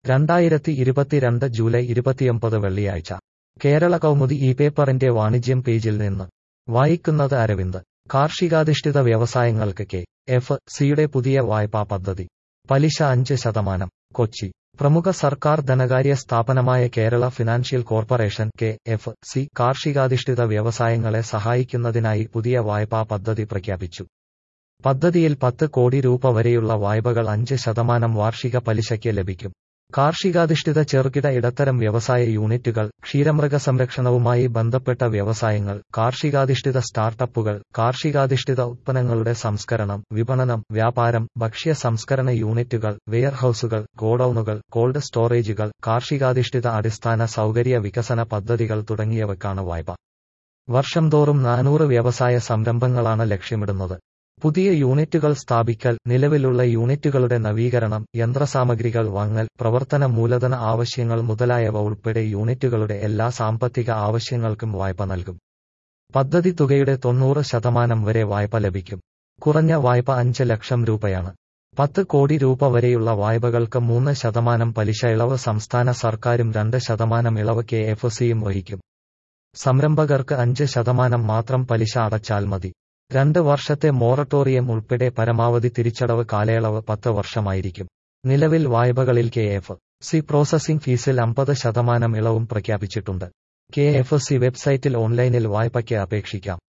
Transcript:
രണ്ടായിരത്തി ഇരുപത്തിരണ്ട് ജൂലൈ ഇരുപത്തിയൊമ്പത് വെള്ളിയാഴ്ച കേരള കൗമുദി ഈ പേപ്പറിന്റെ വാണിജ്യം പേജിൽ നിന്ന് വായിക്കുന്നത് അരവിന്ദ് കാർഷികാധിഷ്ഠിത വ്യവസായങ്ങൾക്ക് കെ എഫ് സിയുടെ പുതിയ വായ്പാ പദ്ധതി പലിശ അഞ്ച് ശതമാനം കൊച്ചി പ്രമുഖ സർക്കാർ ധനകാര്യ സ്ഥാപനമായ Kerala financial corporation K F C കാർഷികാധിഷ്ഠിത വ്യവസായങ്ങളെ സഹായിക്കുന്നതിനായി പുതിയ വായ്പാ പദ്ധതി പ്രഖ്യാപിച്ചു പദ്ധതിയിൽ പത്ത് കോടി രൂപ വരെയുള്ള വായ്പകൾ അഞ്ച് ശതമാനം വാർഷിക പലിശയ്ക്ക് ലഭിക്കും കാർഷികാധിഷ്ഠിത ചെറുകിട ഇടത്തരം വ്യവസായ യൂണിറ്റുകൾ ക്ഷീരമൃഗ സംരക്ഷണവുമായി ബന്ധപ്പെട്ട വ്യവസായങ്ങൾ കാർഷികാധിഷ്ഠിത സ്റ്റാർട്ടപ്പുകൾ കാർഷികാധിഷ്ഠിത ഉത്പന്നങ്ങളുടെ സംസ്കരണം വിപണനം വ്യാപാരം ഭക്ഷ്യ സംസ്കരണ യൂണിറ്റുകൾ വെയർഹൌസുകൾ ഗോഡൌണുകൾ കോൾഡ് സ്റ്റോറേജുകൾ കാർഷികാധിഷ്ഠിത അടിസ്ഥാന സൗകര്യ വികസന പദ്ധതികൾ തുടങ്ങിയവക്കാണ് വായ്പ വർഷം തോറും നാനൂറ് വ്യവസായ സംരംഭങ്ങളാണ് ലക്ഷ്യമിടുന്നത് പുതിയ യൂണിറ്റുകൾ സ്ഥാപിക്കൽ നിലവിലുള്ള യൂണിറ്റുകളുടെ നവീകരണം യന്ത്രസാമഗ്രികൾ വാങ്ങൽ പ്രവർത്തന മൂലധന ആവശ്യങ്ങൾ മുതലായവ ഉൾപ്പെടെ യൂണിറ്റുകളുടെ എല്ലാ സാമ്പത്തിക ആവശ്യങ്ങൾക്കും വായ്പ നൽകും പദ്ധതി തുകയുടെ തൊണ്ണൂറ് ശതമാനം വരെ വായ്പ ലഭിക്കും കുറഞ്ഞ വായ്പ അഞ്ച് ലക്ഷം രൂപയാണ് പത്ത് കോടി രൂപ വരെയുള്ള വായ്പകൾക്ക് മൂന്ന് ശതമാനം പലിശ ഇളവ് സംസ്ഥാന സർക്കാരും രണ്ട് ശതമാനം ഇളവ് കെ എഫ് സിയും വഹിക്കും സംരംഭകർക്ക് അഞ്ച് ശതമാനം മാത്രം പലിശ അടച്ചാൽ മതി രണ്ട് വർഷത്തെ മൊറട്ടോറിയം ഉൾപ്പെടെ പരമാവധി തിരിച്ചടവ് കാലയളവ് പത്ത് വർഷമായിരിക്കും നിലവിൽ വായ്പകളിൽ കെ എഫ് സി പ്രോസസിംഗ് ഫീസിൽ അമ്പത് ശതമാനം ഇളവും പ്രഖ്യാപിച്ചിട്ടുണ്ട് കെ എഫ് സി വെബ്സൈറ്റിൽ ഓൺലൈനിൽ വായ്പയ്ക്ക് അപേക്ഷിക്കാം